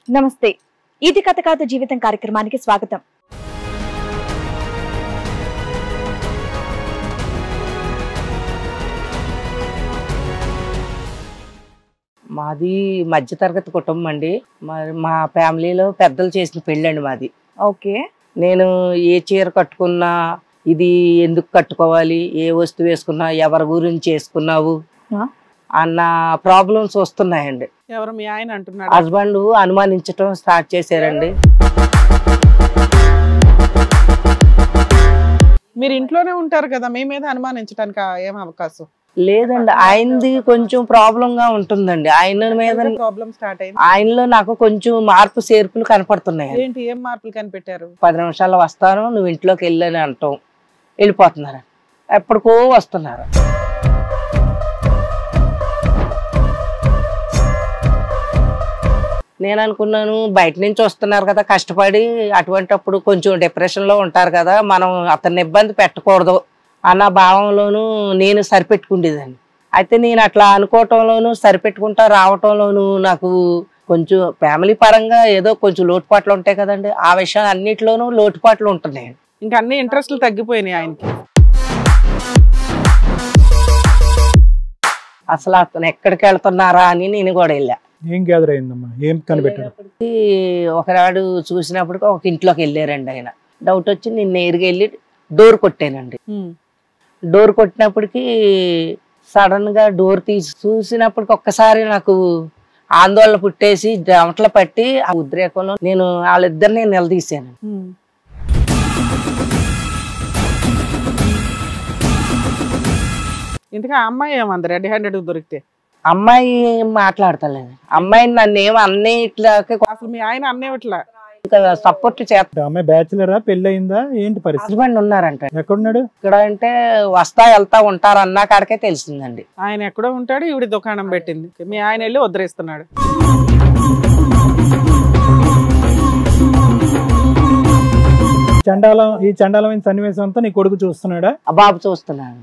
నమస్తే ఇది కథ కాదు జీవితం కార్యక్రమానికి స్వాగతం మాది మధ్యతరగతి కుటుంబం అండి మరి మా ఫ్యామిలీలో పెద్దలు చేసిన పెళ్ళండి మాది ఓకే నేను ఏ చీర కట్టుకున్నా ఇది ఎందుకు కట్టుకోవాలి ఏ వస్తువు వేసుకున్నా ఎవరి గురించి వేసుకున్నావు ఆ? అన్న ప్రాబ్లమ్స్ వస్తున్నాయండి ఎవరు మీ ఆయన అంటున్నాడు హస్బెండ్ అనుమానించడం స్టార్ట్ చేశారండి మీరు ఇంట్లోనే ఉంటారు కదా మీ మీద అనుమానించడానికి ఏం అవకాశం లేదండి ఆయనది కొంచెం ప్రాబ్లం గా ఉంటుందండి ఆయన మీద ప్రాబ్లం స్టార్ట్ అయింది ఆయనలో నాకు కొంచెం మార్పు చేర్పులు కనపడుతున్నాయి ఏంటి ఏం మార్పులు కనిపెట్టారు పది నిమిషాల్లో వస్తాను నువ్వు ఇంట్లోకి వెళ్ళని అంటాం వెళ్ళిపోతున్నారు ఎప్పటికో వస్తున్నారు నేను అనుకున్నాను బయట నుంచి వస్తున్నారు కదా కష్టపడి అటువంటప్పుడు కొంచెం డిప్రెషన్లో ఉంటారు కదా మనం అతన్ని ఇబ్బంది పెట్టకూడదు అన్న భావంలోనూ నేను సరిపెట్టుకుండేదాన్ని అయితే నేను అట్లా అనుకోవటంలోనూ సరిపెట్టుకుంటా రావటంలోనూ నాకు కొంచెం ఫ్యామిలీ పరంగా ఏదో కొంచెం లోటుపాట్లు ఉంటాయి కదండి ఆ విషయం అన్నిటిలోనూ లోటుపాట్లు ఉంటున్నాయి ఇంకా అన్ని ఇంట్రెస్ట్లు తగ్గిపోయినాయి ఆయనకి అసలు అతను ఎక్కడికి వెళ్తున్నారా అని నేను కూడా వెళ్ళా ఏం గ్యాదర్ అయిందమ్మా ఏం కనిపెట్టారు ఈ ఒకనాడు చూసినప్పటికి ఒక ఇంట్లోకి వెళ్ళారండి ఆయన డౌట్ వచ్చి నేను నేరుగా వెళ్ళి డోర్ కొట్టానండి ఉమ్. డోర్ కొట్టినప్పటికి సడన్ గా డోర్ తీసి చూసినప్పటికి ఒక్కసారి నాకు ఆందోళన పుట్టేసి చెమటలు పట్టి ఆ ఉద్రేకంలో నేను వాళ్ళిద్దరిని నిలదీశాను ఉమ్. ఇంతగా ఆ అమ్మాయి ఏమంది రెడ్ హ్యాండెడ్ దొరికితే అమ్మాయి ఏం మాట్లాడతలేదు అమ్మాయిని నన్ను ఏం అన్నిట్లకి అసలు మీ ఆయన అన్నేవట్లా సపోర్ట్ చేస్తా అమ్మాయి బ్యాచులరా పెళ్ళి అయిందా ఏంటి పరిస్థితి హస్బెండ్ ఉన్నారంట ఎక్కడున్నాడు ఇక్కడ అంటే వస్తా వెళ్తా ఉంటారు అన్నా కాడికే తెలిసిందండి ఆయన ఎక్కడో ఉంటాడు ఈవిడ దుకాణం పెట్టింది మీ ఆయన వెళ్ళి వదిలేస్తున్నాడు చండాలం ఈ చండాలమైన సన్నివేశం అంతా నీ కొడుకు చూస్తున్నాడా ఆ బాబు చూస్తున్నాను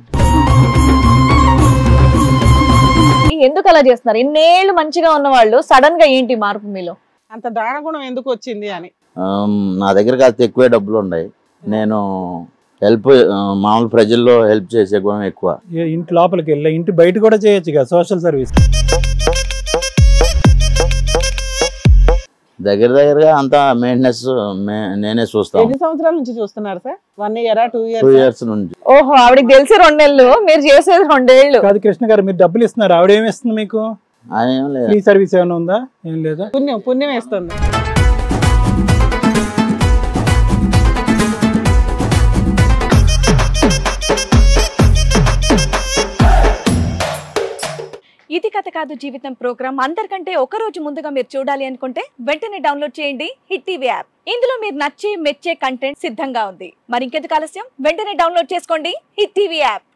ఎందుకు అలా చేస్తున్నారు ఇన్నేళ్ళు మంచిగా ఉన్న వాళ్ళు సడన్ గా ఏంటి మార్పు మీలో అంత దానగుణం ఎందుకు వచ్చింది అని ఆమ్, నా దగ్గర కాస్త ఎక్కువే డబ్బులు ఉన్నాయి నేను హెల్ప్ మామూలు ప్రజల్లో హెల్ప్ చేసే గుణం ఎక్కువ ఏ ఇంటి లోపలికి వెళ్ళా ఇంటి బయట కూడా చేయొచ్చు కదా సోషల్ సర్వీస్ దగ్గర దగ్గరగా అంతా మెయింటెనెన్స్ నేనే చూస్తాను ఎన్ని సంవత్సరాల నుంచి చూస్తున్నారు సార్ వన్ ఇయరా టూ టూ ఇయర్స్ ఇయర్స్ నుంచి ఓహో ఆవిడకి తెలిసి రెండేళ్ళు మీరు చేసేది రెండేళ్ళు కాదు కృష్ణ గారు మీరు డబ్బులు ఇస్తున్నారు ఆవిడ ఏమి ఇస్తుంది మీకు ఆయన ఏం లేదు ఫ్రీ సర్వీస్ ఏమైనా ఉందా ఏం లేదా పుణ్యం పుణ్యం వేస్తుంది ఇది కథ కాదు జీవితం ప్రోగ్రామ్ అందరికంటే ఒక రోజు ముందుగా మీరు చూడాలి అనుకుంటే వెంటనే డౌన్లోడ్ చేయండి హిట్ టీవీ యాప్ ఇందులో మీరు నచ్చే మెచ్చే కంటెంట్ సిద్ధంగా ఉంది మరి ఇంకెందుకు ఆలస్యం వెంటనే డౌన్లోడ్ చేసుకోండి హిట్ టీవీ యాప్